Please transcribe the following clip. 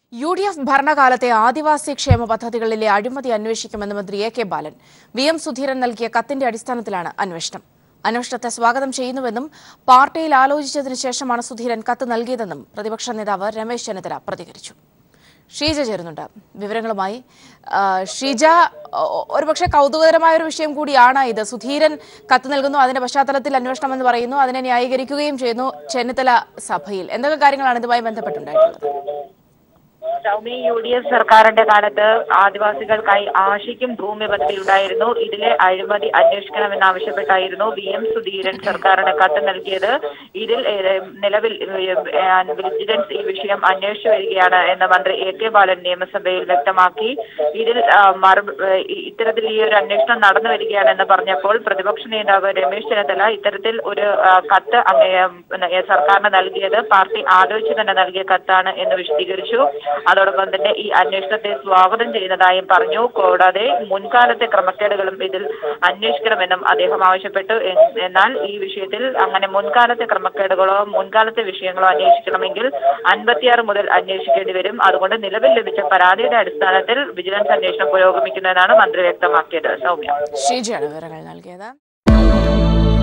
U D F ഭരണകാലത്തെ ആദിവാസി ക്ഷേമ പദ്ധതികളിലെ അഴിമതി അന്വേഷിക്കുമെന്ന് മന്ത്രി A K Balan V M Sudheeran നൽകിയ കത്തിന്റെ അടിസ്ഥാനത്തിലാണ് അന്വേഷണം അന്വേഷണത്തെ സ്വാഗതം ചെയ്യുന്നുവെന്നും പാർട്ടിയിൽ ആലോചിച്ചതിനു ശേഷമാണ് സുധീരൻ കത്ത് നൽകിയതെന്നും പ്രതിപക്ഷ നേതാവ് രമേശ് ചെന്നിത്തല പ്രതികരിച്ചു ഷീജ ചേരുന്നുണ്ട് വിവരങ്ങളുമായി ആ, ഷീജ ഒ- ഒരുപക്ഷെ കൗതുകകരമായ ഒരു വിഷയം കൂടിയാണ് ഇത് സുധീരൻ കത്ത് നൽകുന്നു അതിന്റെ പശ്ചാത്തലത്തിൽ അന്വേഷണം എന്ന് പറയുന്നു അതിനെ ന്യായീകരിക്കുകയും ചെയ്യുന്നു ചെന്നിത്തല സഭയിൽ എന്തൊക്കെ കാര്യങ്ങളാണ് ഇതുമായി ബന്ധപ്പെട്ടുണ്ടായിട്ടുള്ളത് സൗമ്യ യു ഡി എഫ് സർക്കാരിന്റെ കാലത്ത് ആദിവാസികൾക്കായി ആശയ്ക്കും ഭൂമി പദ്ധതി ഉണ്ടായിരുന്നു ഇതിലെ അഴിമതി അന്വേഷിക്കണമെന്നാവശ്യപ്പെട്ടായിരുന്നു വി എം സുധീരൻ സർക്കാരിന് കത്ത് നൽകിയത് ഇതിൽ ഏഹ്, നിലവിൽ ഏഹ്, വിജിലൻസ് ഈ വിഷയം അന്വേഷിച്ചു വരികയാണ് എന്ന് മന്ത്രി എ കെ ബാലൻ നിയമസഭയിൽ വ്യക്തമാക്കി ഇതിൽ ആ, മറു ഏഹ്, ഇത്തരത്തിൽ ഈ ഒരു അന്വേഷണം നടന്നു വരികയാണെന്ന് പറഞ്ഞപ്പോൾ പ്രതിപക്ഷ നേതാവ് രമേശ് ചെന്നിത്തല ഇത്തരത്തിൽ ഒരു ആ, കത്ത് അങ്ങേ ഏഹ്, സർക്കാരിന് നൽകിയത് പാർട്ടി ആലോചിച്ച് തന്നെ നൽകിയ കത്താണ് എന്ന് വിശദീകരിച്ചു അതോടൊപ്പം തന്നെ ഈ അന്വേഷണത്തെ സ്വാഗതം ചെയ്യുന്നതായും പറഞ്ഞു കൂടാതെ മുൻകാലത്തെ ക്രമക്കേടുകളും ഇതിൽ അന്വേഷിക്കണമെന്നും അദ്ദേഹം ആവശ്യപ്പെട്ടു എൻ- എന്നാൽ ഈ വിഷയത്തിൽ അങ്ങനെ മുൻകാലത്തെ ക്രമക്കേടുകളോ മുൻകാലത്തെ വിഷയങ്ങളോ അന്വേഷിക്കണമെങ്കിൽ അൻപത്തിയാറ് മുതൽ അന്വേഷിക്കേണ്ടി വരും അതുകൊണ്ട് നിലവിൽ ലഭിച്ച പരാതിയുടെ അടിസ്ഥാനത്തിൽ വിജിലൻസ് അന്വേഷണം പുരോഗമിക്കുന്നതെന്നാണ് മന്ത്രി വ്യക്തമാക്കിയത് സൗമ്യ ഷീജയാണ് വിവരങ്ങൾ നൽകിയത്